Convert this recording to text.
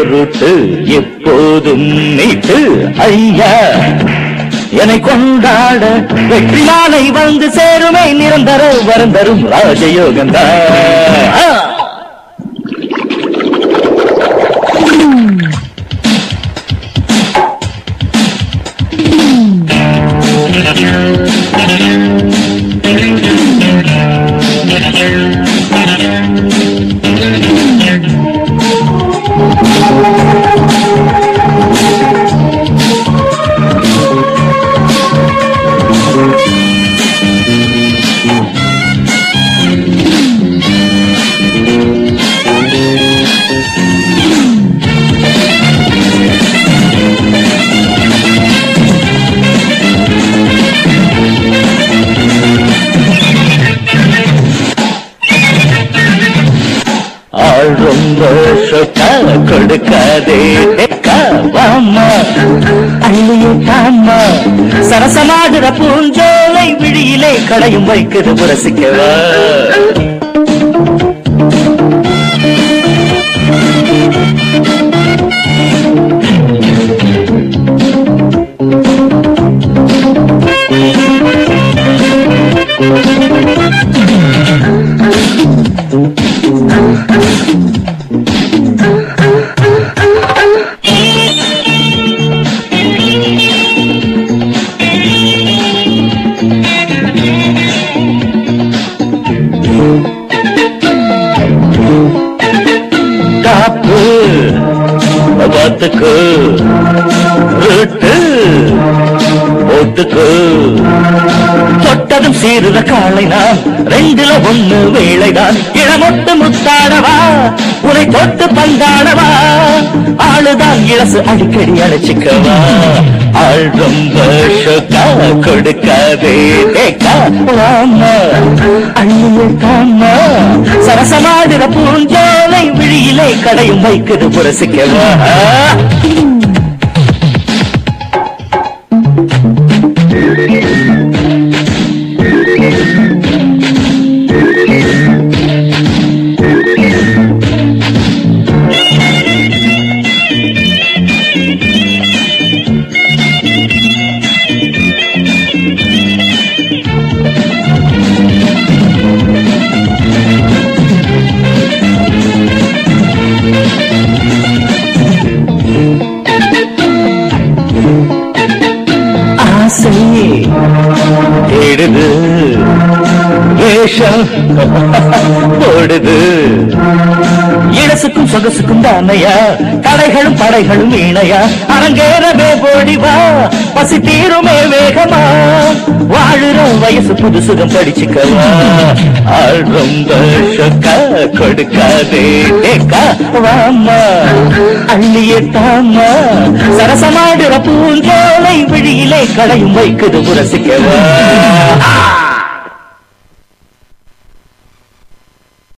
Route எப்போதும் நீட்டு ஐயா என்னை கொண்டாட வெற்றி மாலை வந்து சேருமே நிரந்தர வரந்தரும் ராஜயோகந்தா ஆள் ரொம்ப சொக்கா கொடுக்காதே டெக்கா, வாம்மா அள்ளியே தாம்மா சரசமாடுற பூஞ்சோலை விழியிலே கடையும் வைக்குது புரசிக்கவா காப்பு பார்த்துக்கு ரூட்டு ஓட்டுக்கு தொட்டதும் சீருற காளை நான் ரெண்டுல ஒண்ணு வேளைதான் இளமொட்டு முத்தாடவா உனை தொட்டு பந்தாடவா ஆளுதான் இளசு அடிக்கடி அழைச்சிக்கவா ஆள் ரொம்ப ஷோக்கா கொடுக்காதே தேக்கா வாம்மா அள்ளியே தாம்மா சரசமாடுற பூஞ்சோலை விழியிலே கடையும் வைக்குது புரசிக்கவா ஆசை தேடுது வேஷம் போடுது இளசுக்கும் சொகசுக்கும் தானையா கடைகளும் படைகளும் வீணையா அரங்கேறவே போடிவா பசி தீருமே வேகமா வாழுற வயசு புது சுகம் படிச்சுக்கவா ஆள் ரொம்ப சொக்கா கொடுக்காதே டேக்கா வாம்மா அள்ளியே தாம்மா சரசமாடுற பூஞ்சோலை விழியிலே கடையும் வைக்குது புரசிக்கவா ஆ!